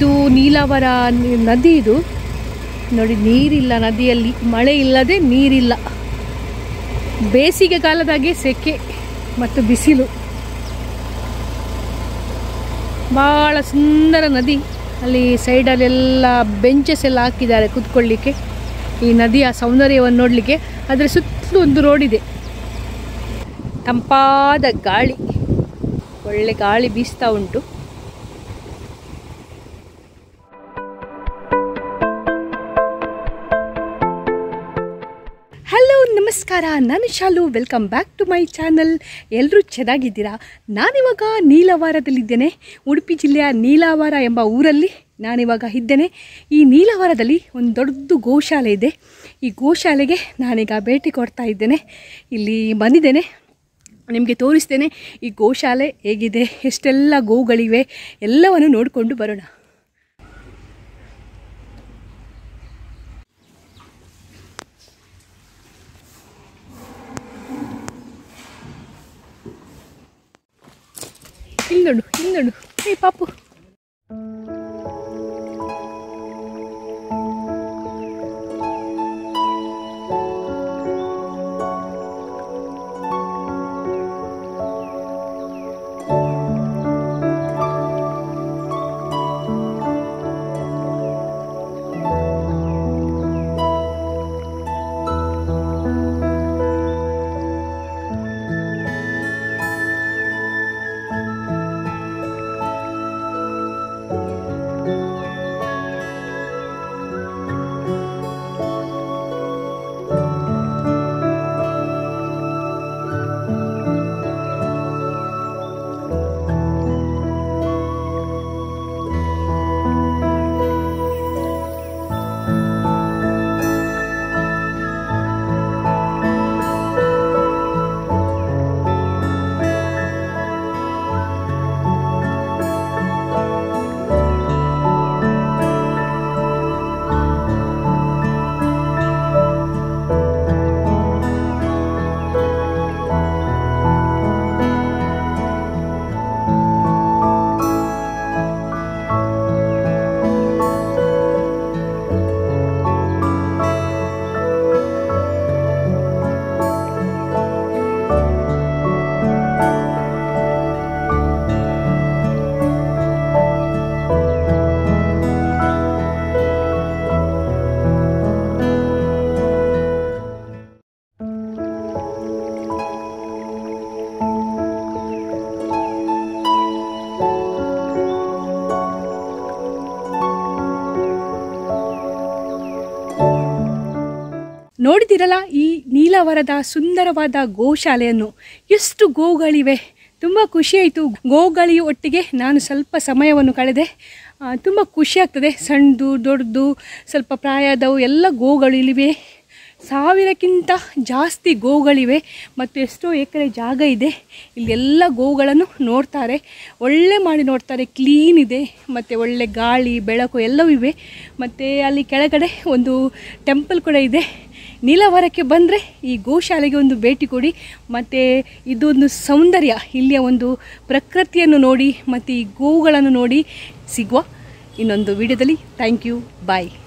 ಇದು ನೀಲಾವರ ನಿ- ನದಿ ಇದು ನೋಡಿ ನೀರಿಲ್ಲ ನದಿಯಲ್ಲಿ ಮಳೆ ಇಲ್ಲದೆ ನೀರಿಲ್ಲ ಬೇಸಿಗೆ ಕಾಲದಾಗೆ ಸೆಕೆ ಮತ್ತು ಬಿಸಿಲು ಭಾಳ ಸುಂದರ ನದಿ ಅಲ್ಲಿ ಸೈಡಲ್ಲೆಲ್ಲ ಬೆಂಚಸ್ ಎಲ್ಲ ಹಾಕಿದ್ದಾರೆ ಕೂತ್ಕೊಳ್ಳಿಕ್ಕೆ ಈ ನದಿಯ ಸೌಂದರ್ಯವನ್ನು ನೋಡಲಿಕ್ಕೆ ಅದರ ಸುತ್ತಲೂ ಒಂದು ರೋಡ್ ಇದೆ ತಂಪಾದ ಗಾಳಿ ಒಳ್ಳೆ ಗಾಳಿ ಬೀಸ್ತಾ ಉಂಟು ಹಲೋ ನಮಸ್ಕಾರ ನಾನು Shalu welcome back to my channel ಎಲ್ಲರೂ ಚೆನ್ನಾಗಿದ್ದೀರಾ ನಾನಿವಾಗ ನೀಲವಾರದಲ್ಲಿದ್ದೇನೆ ಉಡುಪಿ ಜಿಲ್ಲೆಯ ನೀಲಾವಾರ ಎಂಬ ಊರಲ್ಲಿ ನಾನಿವಾಗ ಇದ್ದೇನೆ ಈ ನೀಲವಾರದಲ್ಲಿ ಒಂದು ದೊಡ್ಡ ಗೋಶಾಲೆ ಇದೆ ಈ ಗೋಶಾಲೆಗೆ ನಾನೀಗ ಭೇಟಿ ಕೊಡ್ತಾ ಇದ್ದೇನೆ ಇಲ್ಲಿ ಬಂದಿದ್ದೇನೆ ನಿಮಗೆ ತೋರಿಸ್ತೇನೆ ಈ ಗೋಶಾಲೆ ಹೇಗಿದೆ ಎಷ್ಟೆಲ್ಲ ಗೋಗಳಿವೆ ಎಲ್ಲವನ್ನು ನೋಡಿಕೊಂಡು ಬರೋಣ ಇಲ್ಲಿ ನೋಡು ಇಲ್ಲಿ ನೋಡು ಏ ಪಾಪು ನೋಡಿದಿರಲ್ಲ ಈ ನೀಲವರದ ಸುಂದರವಾದ ಗೋಶಾಲೆಯನ್ನು ಎಷ್ಟು ಗೋಗಳಿವೆ ತುಂಬ ಖುಷಿಯಾಯಿತು ಗೋಗಳಿ ಒಟ್ಟಿಗೆ ನಾನು ಸ್ವಲ್ಪ ಸಮಯವನ್ನು ಕಳೆದೆ ತುಂಬ ಖುಷಿ ಆಗ್ತದೆ ಸಣ್ಣದು ದೊಡ್ಡದು ಸ್ವಲ್ಪ ಪ್ರಾಯದವು ಎಲ್ಲ ಗೋಗಳು ಇಲ್ಲಿವೆ ಸಾವಿರಕ್ಕಿಂತ ಜಾಸ್ತಿ ಗೋಗಳಿವೆ ಮತ್ತು ಎಷ್ಟೋ ಎಕರೆ ಜಾಗ ಇದೆ ಇಲ್ಲೆಲ್ಲ ಗೋಗಳನ್ನು ನೋಡ್ತಾರೆ ಒಳ್ಳೆ ಮಾಡಿ ನೋಡ್ತಾರೆ ಕ್ಲೀನ್ ಇದೆ ಮತ್ತು ಒಳ್ಳೆ ಗಾಳಿ ಬೆಳಕು ಎಲ್ಲವೂ ಇವೆ ಮತ್ತು ಅಲ್ಲಿ ಕೆಳಗಡೆ ಒಂದು ಟೆಂಪಲ್ ಕೂಡ ಇದೆ ನೀಲವರಕ್ಕೆ ಬಂದರೆ ಈ ಗೋಶಾಲೆಗೆ ಒಂದು ಭೇಟಿ ಕೊಡಿ ಮತ್ತು ಇದೊಂದು ಸೌಂದರ್ಯ ಇಲ್ಲಿಯ ಒಂದು ಪ್ರಕೃತಿಯನ್ನು ನೋಡಿ ಮತ್ತು ಈ ಗೋವುಗಳನ್ನು ನೋಡಿ ಸಿಗುವ ಇನ್ನೊಂದು ವಿಡಿಯೋದಲ್ಲಿ ಥ್ಯಾಂಕ್ ಯು ಬಾಯ್